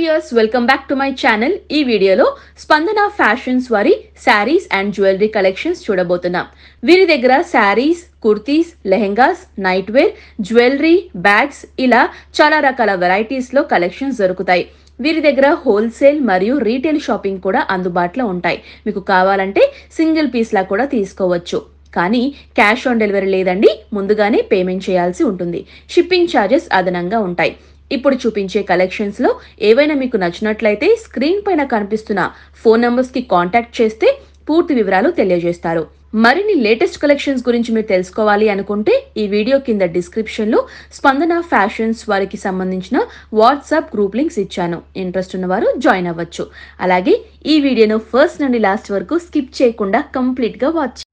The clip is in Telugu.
viewers welcome back to my channel ఈ వీడియోలో స్పందన ఫ్యాషన్స్ వారి శారీస్ అండ్ జ్యువెలరీ కలెక్షన్స్ చూడబోతున్నాం వీరి దగ్గర sarees kurtis lehengas nightwear jewellery bags ఇలా చాలా రకాల వెరైటీస్ లో కలెక్షన్స్ దొరుకుతాయి వీరి దగ్గర హోల్సేల్ మరియు రీటైల్ షాపింగ్ కూడా అందుబాటులో ఉంటాయి మీకు కావాలంటే సింగిల్ పీస్ లా కూడా తీసుకోవచ్చు కానీ క్యాష్ ఆన్ డెలివరీ లేదండి ముందుగానే పేమెంట్ చేయాల్సి ఉంటుంది షిప్పింగ్ ఛార్జెస్ అదనంగా ఉంటాయి ఇప్పుడు చూపించే కలెక్షన్స్ లో ఏవైనా మీకు నచ్చినట్లయితే స్క్రీన్ పైన కనిపిస్తున్న ఫోన్ నంబర్స్ కి కాంటాక్ట్ చేస్తే పూర్తి వివరాలు తెలియజేస్తారు మరిన్ని లేటెస్ట్ కలెక్షన్స్ గురించి మీరు తెలుసుకోవాలి అనుకుంటే ఈ వీడియో కింద డిస్క్రిప్షన్ లో స్పందన ఫ్యాషన్స్ వారికి సంబంధించిన వాట్సాప్ గ్రూప్ లింక్స్ ఇచ్చాను ఇంట్రెస్ట్ ఉన్నవారు జాయిన్ అవ్వచ్చు అలాగే ఈ వీడియోను ఫస్ట్ నుండి లాస్ట్ వరకు స్కిప్ చేయకుండా కంప్లీట్ గా వాచ్